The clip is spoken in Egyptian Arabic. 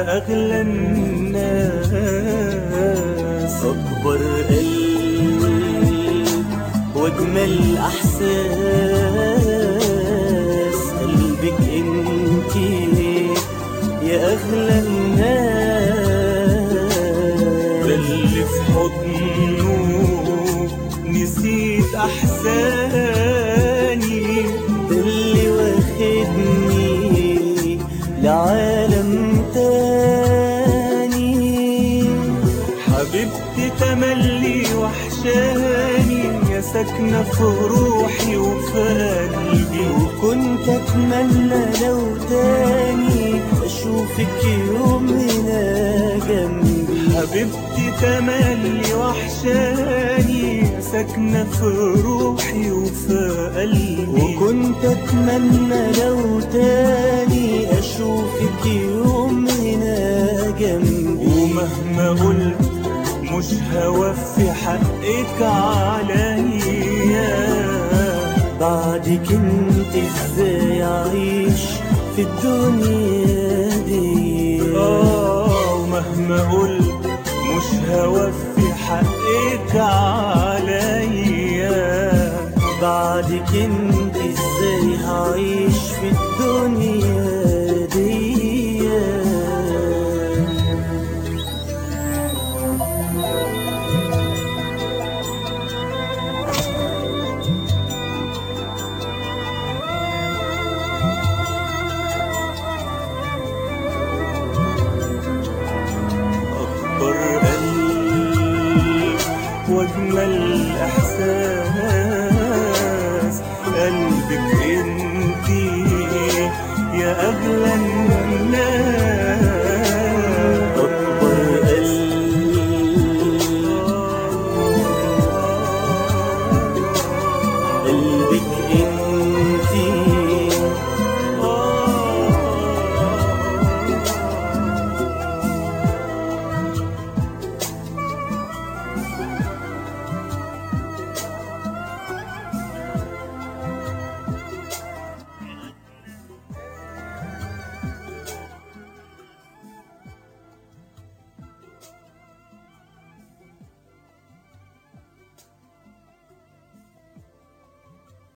يا أغلى الناس أكبر قلب وأجمل إحساس قلبك انتي يا أغلى ده الناس اللي في حضنه نسيت أحزاني ده اللي واخدني لعالم تاني حبيبتي تملي وحشاني يا ساكنة في روحي وفي قلبي وكنت اتمنى لو تاني اشوفك يوم هنا جنبي حبيبتي تملي وحشاني يا ساكنة في روحي وفي قلبي وكنت اتمنى لو تاني اشوفك يوم هنا جنبي ومهما قلت مش هوفي حقك عليا بعدك انت ازاي اعيش في الدنيا دي آه ومهما قلت مش هوفي حقك عليا بعدك انت ازاي هعيش في الدنيا دي أكبر قلب وأجمل إحساس قلبك انتي يا أغلى الناس